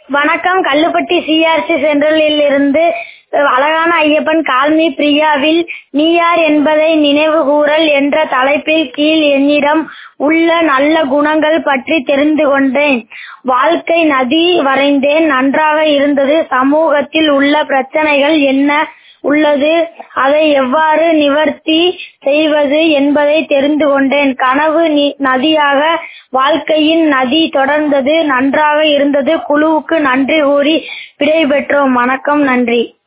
வணக்கம் கல்லுப்பட்டி சிஆர்சி சென்ட்ரலில் இருந்து அழகான ஐயப்பன் காலனி பிரியாவில் நீ யார் என்பதை நினைவு கூறல் என்ற தலைப்பில் கீழ் என்னிடம் உள்ள நல்ல குணங்கள் பற்றி தெரிந்து கொண்டேன் வாழ்க்கை நதி வரைந்தேன் நன்றாக இருந்தது சமூகத்தில் உள்ள பிரச்சனைகள் என்ன உள்ளது அதை எவ்வாறு நிவர்த்தி செய்வது என்பதை தெரிந்து கொண்டேன் கனவு நதியாக வாழ்க்கையின் நதி தொடர்ந்தது நன்றாக இருந்தது குழுவுக்கு நன்றி கூறி விடை பெற்றோம் வணக்கம் நன்றி